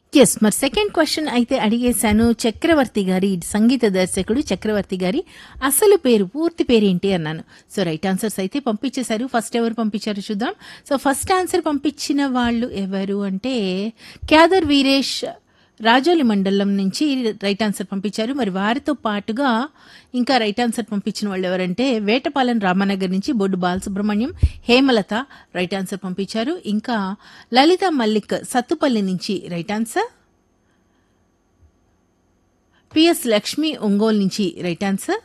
yes మరి second question అయితే అడిగేశాను చక్రవర్తి గారి సంగీత దర్శకుడు చక్రవర్తి గారి అసలు పేరు పూర్తి పేరు ఏంటి అన్నాను సో రైట్ ఆన్సర్స్ అయితే పంపించేశారు ఫస్ట్ ఎవరు పంపించారు చూద్దాం సో ఫస్ట్ ఆన్సర్ పంపించిన వాళ్ళు ఎవరు అంటే క్యాదర్ వీరేష్ రాజోలి మండలం నుంచి రైట్ ఆన్సర్ పంపించారు మరి వారితో పాటుగా ఇంకా రైట్ ఆన్సర్ పంపించిన వాళ్ళు ఎవరంటే వేటపాలెం రామానగర్ నుంచి బొడ్డు బాలసుబ్రహ్మణ్యం హేమలత రైట్ ఆన్సర్ పంపించారు ఇంకా లలిత మల్లిక్ సత్తుపల్లి నుంచి right answer P S Lakshmi Ongole నుంచి రైట్ ఆన్సర్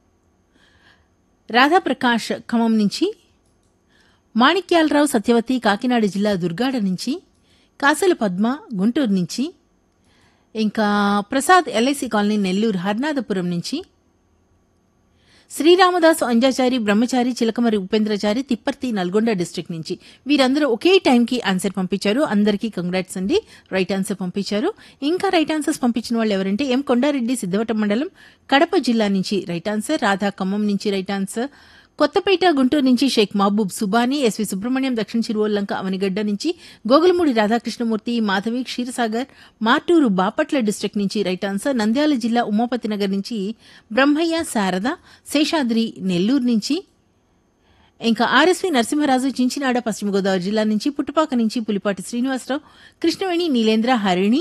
రాధాప్రకాష్ ఖమ్మం నుంచి మాణిక్యాలరావు సత్యవతి కాకినాడ జిల్లా దుర్గాడ నుంచి కాసల పద్మ గుంటూరు నుంచి ఇంకా ప్రసాద్ ఎల్ఐసి కాలనీ నెల్లూరు హర్నాథపురం నుంచి శ్రీరామదాసు అంజాచారి బ్రహ్మచారి చిలకమరి ఉపేంద్రచారి తిప్పర్తి నల్గొండ డిస్ట్రిక్ట్ నుంచి వీరందరూ ఒకే టైంకి ఆన్సర్ పంపించారు అందరికీ కంగ్రాట్స్ అండి రైట్ ఆన్సర్ పంపించారు ఇంకా రైట్ ఆన్సర్స్ పంపించిన వాళ్ళు ఎవరంటే ఎం కొండారెడ్డి సిద్ధవటం మండలం కడప జిల్లా నుంచి రైట్ ఆన్సర్ రాధా ఖమ్మం నుంచి రైట్ ఆన్సర్ కొత్తపేట గుంటూరు నుంచి షేక్ మహబూబ్ సుబానీ ఎస్వి సుబ్రహ్మణ్యం దక్షిణ చిరువల్లంక అవనిగడ్డ నుంచి గోగులమూడి రాధాకృష్ణమూర్తి మాధవి క్షీరసాగర్ మార్టూరు బాపట్ల డిస్ట్రిక్ట్ నుంచి రైట్ ఆన్సర్ నంద్యాల జిల్లా ఉమాపతి నగర్ నుంచి బ్రహ్మయ్య శారద శేషాద్రి నెల్లూరు నుంచి ఇంకా ఆర్ఎస్వి నరసింహరాజు చించినాడ పశ్చిమ గోదావరి జిల్లా నుంచి పుట్టుపాక నుంచి పులిపాటి శ్రీనివాసరావు కృష్ణవేణి నీలేంద్ర హరిణి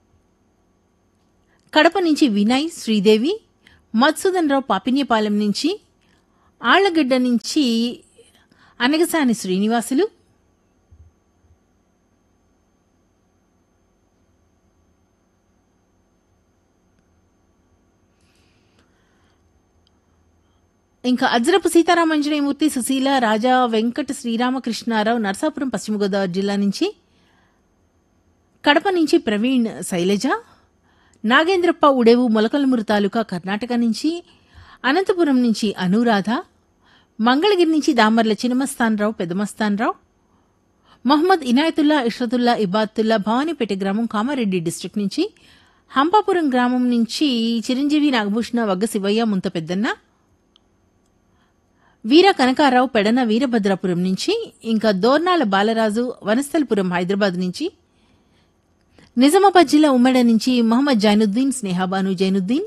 కడప నుంచి వినయ్ శ్రీదేవి మధుసూదన్ రావు పాపిన్యపాలెం నుంచి ఆళ్లగడ్డ నుంచి అనగసాని శ్రీనివాసులు ఇంకా అజ్రపు సీతారామంజనేయమూర్తి సుశీల రాజా వెంకట శ్రీరామకృష్ణారావు నర్సాపురం పశ్చిమ గోదావరి జిల్లా నుంచి కడప నుంచి ప్రవీణ్ శైలజ నాగేంద్రప్ప ఉడేవు మొలకలమూరు తాలూకా కర్ణాటక నుంచి అనంతపురం నుంచి అనురాధ మంగళగిరి నుంచి దామర్ల చిన్నమస్తాన్రావు పెద్దమస్తాన్రావు మొహమ్మద్ ఇనాయతుల్లా ఇష్రతుల్లా ఇబాతుల్లా భవానీపేట గ్రామం కామారెడ్డి డిస్ట్రిక్ట్ నుంచి హంపాపురం గ్రామం నుంచి చిరంజీవి నాగభూషణ వగ్గ శివయ్య ముంత పెద్దన్న వీర కనకారావు పెడన వీరభద్రాపురం నుంచి ఇంకా దోర్నాల బాలరాజు వనస్థలపురం హైదరాబాద్ నుంచి నిజామాబాద్ జిల్లా ఉమ్మడి నుంచి మహమ్మద్ జైనుద్దీన్ స్నేహాబాను జైనుద్దీన్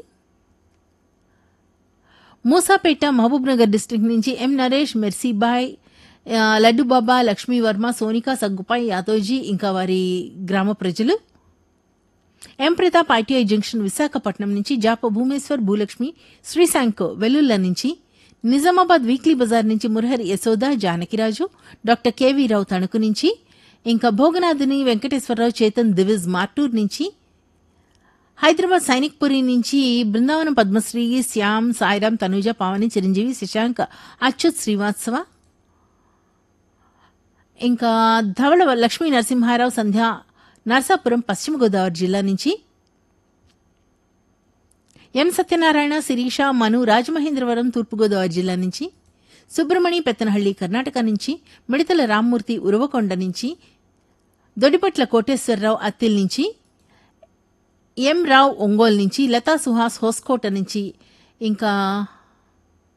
మూసాపేట మహబూబ్ నగర్ డిస్టిక్ నుంచి ఎం నరేష్ మెర్సీబాయ్ ఆ, లడ్డుబాబా లక్ష్మీ వర్మ సోనికా సగ్గుపాయ్ యాదోజీ ఇంకా వారి గ్రామ ప్రజలు M Pratap I T I junction Visakhapatnam నుంచి జాప భూమేశ్వర్ భూలక్ష్మి శ్రీశాంక్ వెల్లుల్ల నుంచి నిజామాబాద్ వీక్లీ బజార్ నుంచి మురహరి యశోద జానకిరాజు డాక్టర్ కేవీ రావు తణుకు నుంచి ఇంకా భోగనాథుని వెంకటేశ్వరరావు చేతన్ దివిజ్ మార్టూర్ నుంచి హైదరాబాద్ సైనిక్ పురి నుంచి బృందావనం పద్మశ్రీ శ్యామ్ సాయిరాం తనూజ పావని చిరంజీవి శశాంక్ అచ్యుత్ శ్రీవాత్సవ ఇంకా ధవళ లక్ష్మీ నరసింహారావు సంధ్య నర్సాపురం పశ్చిమ గోదావరి జిల్లా నుంచి ఎం సత్యనారాయణ శిరీష మను రాజమహేంద్రవరం తూర్పుగోదావరి జిల్లా నుంచి సుబ్రమణి పెత్తనహళ్లి కర్ణాటక నుంచి మిడతల రామ్మూర్తి ఉరవకొండ నుంచి దొడిపట్ల కోటేశ్వరరావు అత్తిల్ నుంచి ఎం రావు ఒంగోలు నుంచి లతా సుహాస్ హోస్కోట నుంచి ఇంకా